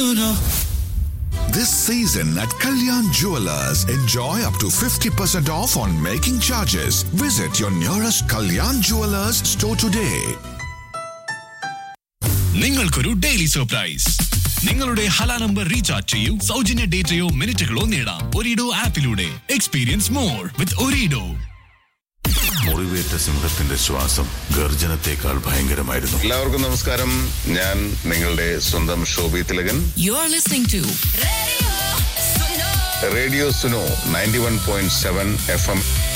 This season at Kalyan Jewelers, enjoy up to 50% off on making charges. Visit your nearest Kalyan Jewelers store today. നിങ്ങൾക്കൊരു daily surprise നിങ്ങളുടെ ഹല number recharge ചെയ്യൂ സൗജന്യ ഡേറ്റയോ മിനിറ്റുകളോ നേടാം ഒരിഡോ ആപ്പിലൂടെ experience more വിത്ത് ഒരിഡോ മുറിവേറ്റ സിംഹത്തിന്റെ ശ്വാസം ഗർജനത്തെക്കാൾ ഭയങ്കരമായിരുന്നു എല്ലാവർക്കും നമസ്കാരം ഞാൻ നിങ്ങളുടെ സ്വന്തം Shobhi Thilakan You're listening to radio Suno ninety one point seven F M